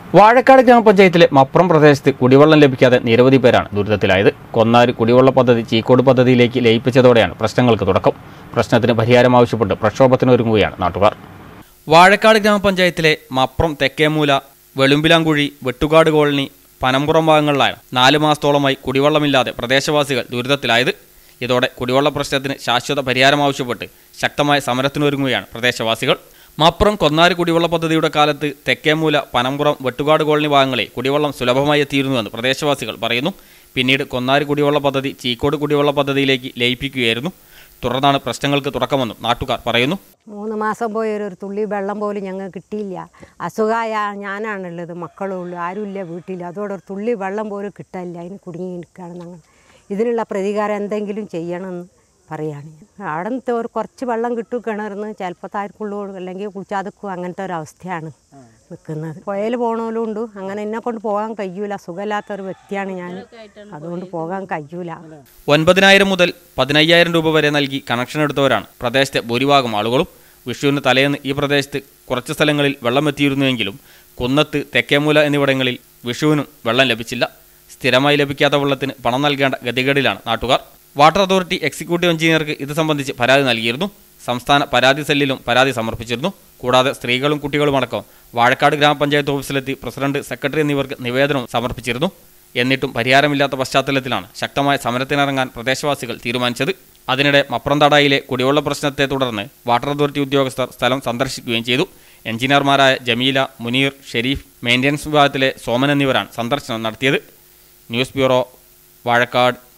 വാഴക്കാട് ഗ്രാമപഞ്ചായത്തിലെ മപ്രം പ്രദേശത്ത് കുടിവെള്ളം ലഭിക്കാതെ നിരവധി പേരാണ് ദുരിതത്തിലായത് കൊന്നാര് കുടിവെള്ള പദ്ധതി ചീക്കോട് പദ്ധതിയിലേക്ക് ലയിപ്പിച്ചതോടെയാണ് പ്രശ്നങ്ങൾക്ക് തുടക്കം പ്രശ്നത്തിന് പരിഹാരം ആവശ്യപ്പെട്ട് പ്രക്ഷോഭത്തിനൊരുങ്ങുകയാണ് നാട്ടുകാർ വാഴക്കാട് ഗ്രാമപഞ്ചായത്തിലെ മപ്രം തെക്കേമൂല വെളുമ്പിലാങ്കുഴി വെട്ടുകാട് കോളനി പനമ്പുറം ഭാഗങ്ങളിലാണ് നാല് മാസത്തോളമായി കുടിവെള്ളമില്ലാതെ പ്രദേശവാസികൾ ദുരിതത്തിലായത് ഇതോടെ കുടിവെള്ള പ്രശ്നത്തിന് ശാശ്വത പരിഹാരം ആവശ്യപ്പെട്ട് ശക്തമായ സമരത്തിനൊരുങ്ങുകയാണ് പ്രദേശവാസികൾ മപ്രം കൊന്നാര് കുടിവെള്ള പദ്ധതിയുടെ കാലത്ത് തെക്കേമൂല പനമ്പുറം വെട്ടുകാട് കോളനി ഭാഗങ്ങളിൽ കുടിവെള്ളം സുലഭമായി എത്തിയിരുന്നുവെന്ന് പ്രദേശവാസികൾ പറയുന്നു പിന്നീട് കൊന്നാര് കുടിവെള്ള പദ്ധതി ചീക്കോട് കുടിവെള്ള പദ്ധതിയിലേക്ക് ലയിപ്പിക്കുകയായിരുന്നു തുടർന്നാണ് പ്രശ്നങ്ങൾക്ക് തുടക്കമെന്നും നാട്ടുകാർ പറയുന്നു മൂന്ന് മാസം പോയി ഒരു തുള്ളി വെള്ളം പോലും ഞങ്ങൾക്ക് കിട്ടിയില്ല അസുഖമായ ഞാനാണുള്ളത് മക്കളും ഉള്ളു ആരുമില്ല വീട്ടിൽ അതോടെ ഒരു തുള്ളി വെള്ളം പോലും കിട്ടാനില്ല അതിന് കുടുങ്ങി നിൽക്കുകയാണ് ഞങ്ങൾ ഇതിനുള്ള പ്രതികാരം എന്തെങ്കിലും ചെയ്യണമെന്ന് പറയാണ് അവിടെ നിന്ന് ഒരു കുറച്ച് വെള്ളം കിട്ടും കിണറിന്ന് ചിലപ്പോൾ താഴ്ക്കുള്ളൂ അല്ലെങ്കിൽ കുളിച്ചാതക്കും അങ്ങനത്തെ ഒരു അവസ്ഥയാണ് നിൽക്കുന്നത് പുഴയിൽ പോകണമല്ലോ ഉണ്ട് അങ്ങനെ എന്നെ കൊണ്ട് പോകാൻ കഴിയൂല സുഖമില്ലാത്ത ഒരു വ്യക്തിയാണ് ഞാൻ അതുകൊണ്ട് പോകാൻ കഴിയൂല ഒൻപതിനായിരം മുതൽ പതിനയ്യായിരം രൂപ വരെ നൽകി കണക്ഷൻ എടുത്തവരാണ് പ്രദേശത്തെ ഭൂരിഭാഗം ആളുകളും വിഷുവിന് തലേന്ന് ഈ പ്രദേശത്ത് കുറച്ച് സ്ഥലങ്ങളിൽ വെള്ളം എത്തിയിരുന്നുവെങ്കിലും കുന്നത്ത് തെക്കേമൂല എന്നിവിടങ്ങളിൽ വിഷുവിനും വെള്ളം ലഭിച്ചില്ല സ്ഥിരമായി ലഭിക്കാത്ത വെള്ളത്തിന് പണം നൽകേണ്ട ഗതികേടിലാണ് നാട്ടുകാർ വാട്ടർ അതോറിറ്റി എക്സിക്യൂട്ടീവ് എഞ്ചിനീയർക്ക് ഇത് സംബന്ധിച്ച് പരാതി നൽകിയിരുന്നു സംസ്ഥാന പരാതി സെല്ലിലും പരാതി സമർപ്പിച്ചിരുന്നു കൂടാതെ സ്ത്രീകളും കുട്ടികളുമടക്കം വാഴക്കാട് ഗ്രാമപഞ്ചായത്ത് ഓഫീസിലെത്തി പ്രസിഡന്റ് സെക്രട്ടറി എന്നിവർക്ക് നിവേദനം സമർപ്പിച്ചിരുന്നു എന്നിട്ടും പരിഹാരമില്ലാത്ത പശ്ചാത്തലത്തിലാണ് ശക്തമായ സമരത്തിനിറങ്ങാൻ പ്രദേശവാസികൾ തീരുമാനിച്ചത് അതിനിടെ മപ്രംതടായിലെ കുടിവെള്ള പ്രശ്നത്തെ തുടർന്ന് വാട്ടർ അതോറിറ്റി ഉദ്യോഗസ്ഥർ സ്ഥലം സന്ദർശിക്കുകയും ചെയ്തു എഞ്ചിനീയർമാരായ ജമീല മുനീർ ഷെരീഫ് മെയിൻ്റനൻസ് വിഭാഗത്തിലെ സോമൻ എന്നിവരാണ് സന്ദർശനം നടത്തിയത് ന്യൂസ് ബ്യൂറോ വാഴക്കാട്